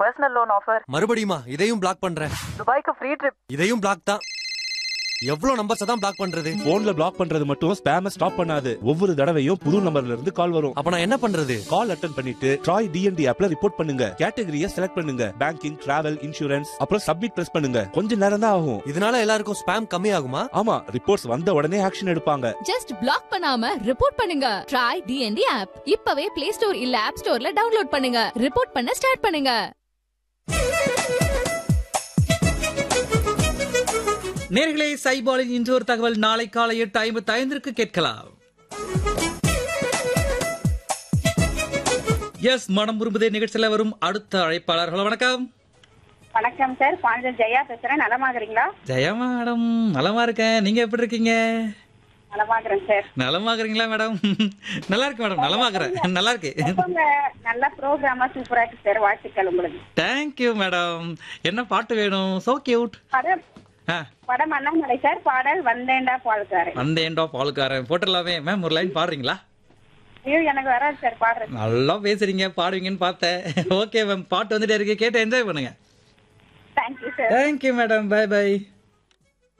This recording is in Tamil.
பர்சனல் லோன் ஆஃபர் மறுபடியுமா இதையும் பிளாக் பண்றேன் துபாய்க்கு ஃப்ரீ ட்ரிப் இதையும் பிளாக் தான் எவ்வளவு நம்பர்ஸ் தான் பிளாக் பண்றது போன்ல பிளாக் பண்றது மட்டும் ஸ்பேம ஸ்டாப் பண்ணாது ஒவ்வொரு தடவையும் புது நம்பர்ல இருந்து கால் வரும் அப்ப நான் என்ன பண்றது கால் அட்டன் பண்ணிட்டு ட்ராய் டிஎன்டி ஆப்ல ரிப்போர்ட் பண்ணுங்க கேட்டகரியை செலக்ட் பண்ணுங்க பேங்கிங் டிராவல் இன்சூரன்ஸ் அப்புறம் சப்மிட் பிரஸ் பண்ணுங்க கொஞ்ச நேரம் தான் ஆகும் இதனால எல்லாருக்கும் ஸ்பேம் கம்மி ஆகுமா ஆமா ரிப்போர்ட்ஸ் வந்த உடனே ஆக்ஷன் எடுப்பாங்க ஜஸ்ட் பிளாக் பண்ணாம ரிப்போர்ட் பண்ணுங்க ட்ரை டிஎன்டி ஆப் இப்பவே பிளே ஸ்டோர் இல்ல ஆப் ஸ்டோர்ல டவுன்லோட் பண்ணுங்க ரிப்போர்ட் பண்ண ஸ்டார்ட் பண்ணுங்க நேர்களே சைபாலின் இன்று ஒரு தகவல் நாளை காலை எட்டு ஐம்பத்தி ஐந்திற்கு கேட்கலாம் எஸ் மனம் விரும்புதே நிகழ்ச்சியில வரும் அடுத்த அழைப்பாளர்கள் வணக்கம் வணக்கம் சார் பாஞ்சல் ஜெயா பேசுறேன் நலமாகறீங்களா ஜெயா மேடம் நலமா இருக்கேன் நீங்க எப்படி இருக்கீங்க நலமாகறேன் சார் நலமாகறீங்களா மேடம் நல்லா இருக்கு மேடம் நலமாகறேன் நல்லா இருக்கு உங்க நல்ல ப்ரோக்ராமா சூப்பரா இருக்கு சார் வாழ்த்துக்கள் உங்களுக்கு தேங்க்யூ மேடம் என்ன பாட்டு வேணும் சோ கியூட் படம் படம் அண்ணாமலை சார் பாடல் வந்தேன்டா பால்காரன் வந்தேன்டா பாலுக்காரன் போட்டுடலாமே மேம் ஒரு லைன் பாடுறீங்களா ஐயோ எனக்கு வராது சார் பாடுறேன் நல்லா பேசுறீங்க பாடுவீங்கன்னு பார்த்தேன் ஓகே மேம் பாட்டு வந்துட்டே இருக்கு கேட்டு என்ஜாய் பண்ணுங்க thank you sir thank you madam bye by